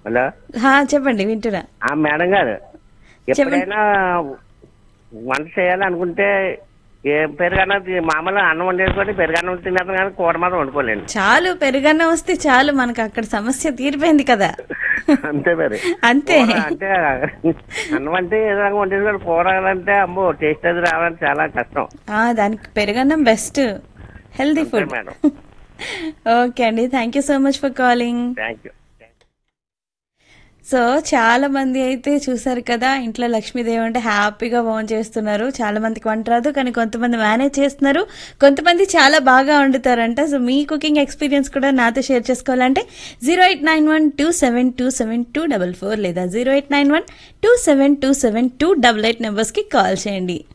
hello హా, చెప్పండి వింటున్నా ఆ మేడం గారు ఎప్పుడైనా వంట చేయాలనుకుంటే ఏ పెరుగన్నం తి- మామూలు అన్నం వండేసుకొని పెరుగన్నం తినేస్తాం కానీ కూర మాత్రం వండుకోలేండి చాలు పెరుగన్నం వస్తే చాలు మనకు అక్కడ సమస్య తీరిపోయింది కదా అంతే మరి అంతే కూర అంటే అన్నం అంటే ఏదో రకంగా వండేసుకొని కూరలంటే అమ్మో టేస్ట్ అది రావాలంటే చాలా కష్టం ఆ, దానికి పెరుగన్నం బెస్ట్ హెల్దీ అంతే ఫుడ్ మేడం ఓకే అండి thank you so much for calling thank you so చాలా మంది అయితే చూసారు కదా ఇంట్లో లక్ష్మీదేవి అంటే హ్యాపీగా ఫోన్ చేస్తున్నారు చాలా మందికి వంట రాదు కానీ కొంతమంది మేనేజ్ చేస్తున్నారు కొంతమంది చాలా బాగా వండుతారంట సో మీ కుకింగ్ ఎక్స్పీరియన్స్ కూడా నాతో షేర్ చేసుకోవాలంటే zero eight nine one two seven two seven two double four లేదా zero eight nine one two seven two seven two double eight నెంబర్స్కి కాల్ చేయండి